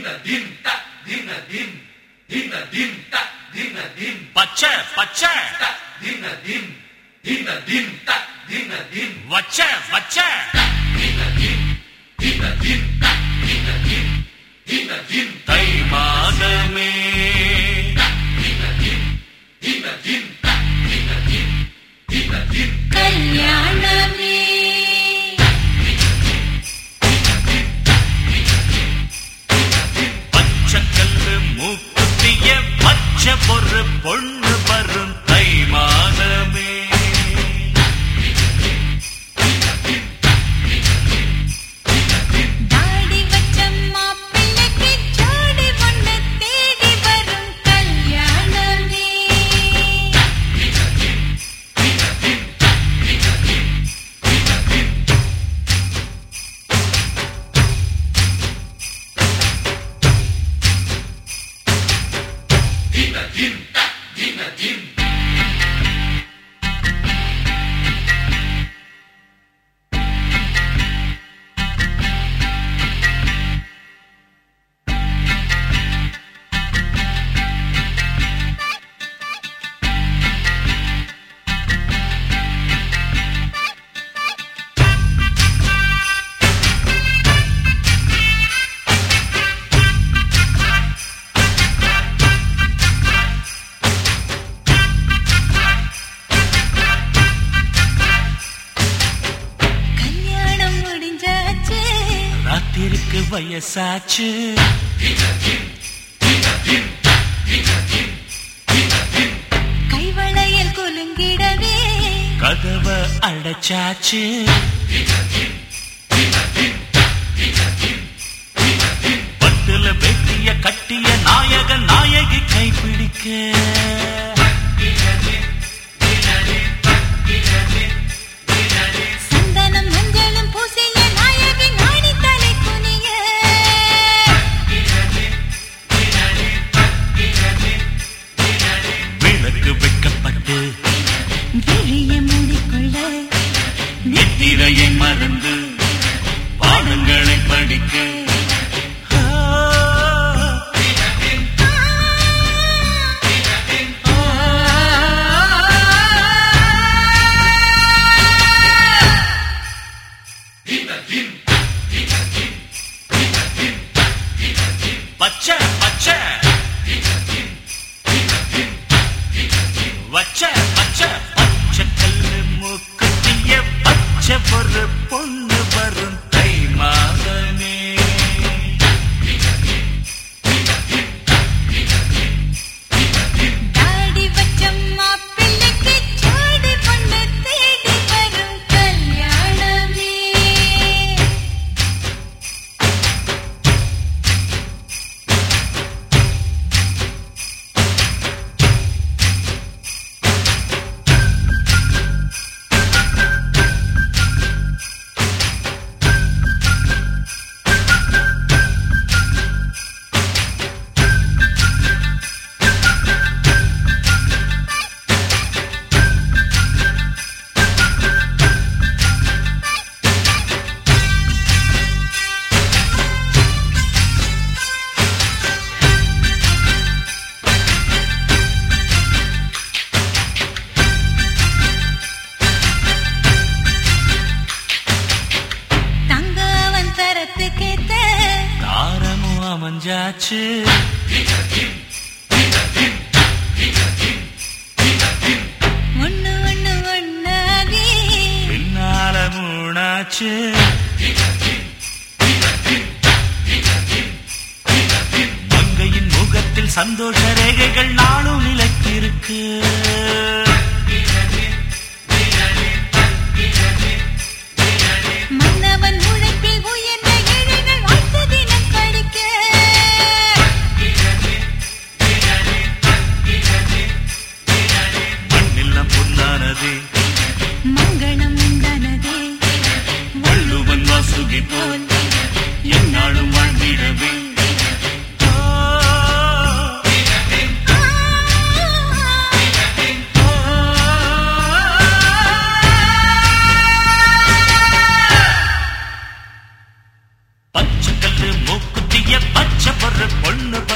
பச்சை பச்சை வச்ச வச்ச தை மாதமே கல்யாணமே பச்சைக்கல்லு மூக்குத்திய பச்சை பொறு பொண்ணு வரும் தை மாதமே தாடி வச்ச மாப்பிள்ளைக்கு ஜோடி ஒண்ணு தேடி வரும் கல்யாணமே கல்யாணம் முடிஞ்சாச்சு ராத்திருக்கு வயசாச்சு கைவளையல் குலுங்கிடவே கதவ அடைச்சாச்சு பட்டுல வெட்டிய கட்டிய நாயக நாயகி கைப்பிடிக்க சந்தனம் மஞ்சளும் பூசிய நாயகி நாடி தலை குனிய விளக்கு வைக்கப்பட்டு விழிய மூடிக்கொள்ள நித்திரையை மறந்து பாடங்களை படிக்க ஆ, பச்சை பச்சை வச்ச பச்சை பச்சை கல்லு மூக்குத்திய பச்சை ஒரு பொண்ணு வரும் தை மாதமே தாடி வச்ச மாப்பிள்ளைக்கு ஜோடி ஒண்ணு தேடி வரும் கல்யாணமே தங்கவன் தரத்துக்கேத்த தாரமும் அமைஞ்சாச்சு ஒண்ணு ஒண்ணு ஒண்ணாகி பின்னால மூணாச்சு மங்கையின் முகத்தில் சந்தோஷ ரேகைகள் நாளும் நிலைத்திருக்கு மன்னவன் உழைப்பில் உயர்ந்த ஏழைகள் வாழ்த்து தினம் படிக்க மண்ணெல்லாம் பொன்னானதே மங்களம் உண்டானதே வள்ளுவன் வாசுகி போல் என்னாலும் வாழ்ந்திடவே ஆ, ஆ, என்று பொண்ணு